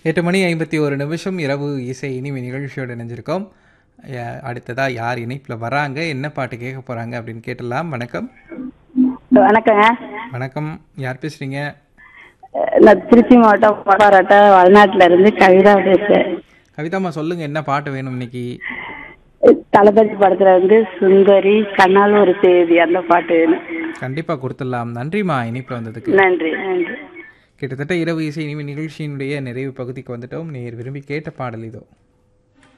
எட்டு மணி ஐம்பத்தி ஒரு நிமிஷம் இரவு இசை இனிமை நிகழ்ச்சியோடு இணைஞ்சிருக்கோம் யா- அடுத்ததா யார் இணைப்பில் வராங்க என்ன பாட்டு கேட்க போறாங்க அப்படின்னு கேட்டலாம் வணக்கம் வணக்கங்க வணக்கம் யார் பேசுறீங்க நான் திருச்சி மாவட்டம் பாராட்ட வயநாட்டுல இருந்து கவிதா பேசுறேன் கவிதாம்மா சொல்லுங்க என்ன பாட்டு வேணும் இன்னைக்கு தளபதி படத்துல வந்து சுந்தரி கண்ணால் ஒரு செய்தி அந்த பாட்டு வேணும் கண்டிப்பா கொடுத்துடலாம் நன்றிம்மா இணைப்பில் வந்ததுக்கு நன்றி நன்றி கிட்டத்தட்ட இரவு இசை இனிமை நிகழ்ச்சியினுடைய நிறைவு பகுதிக்கு வந்துட்டோம் நேர் விரும்பி கேட்ட பாடல் இதோ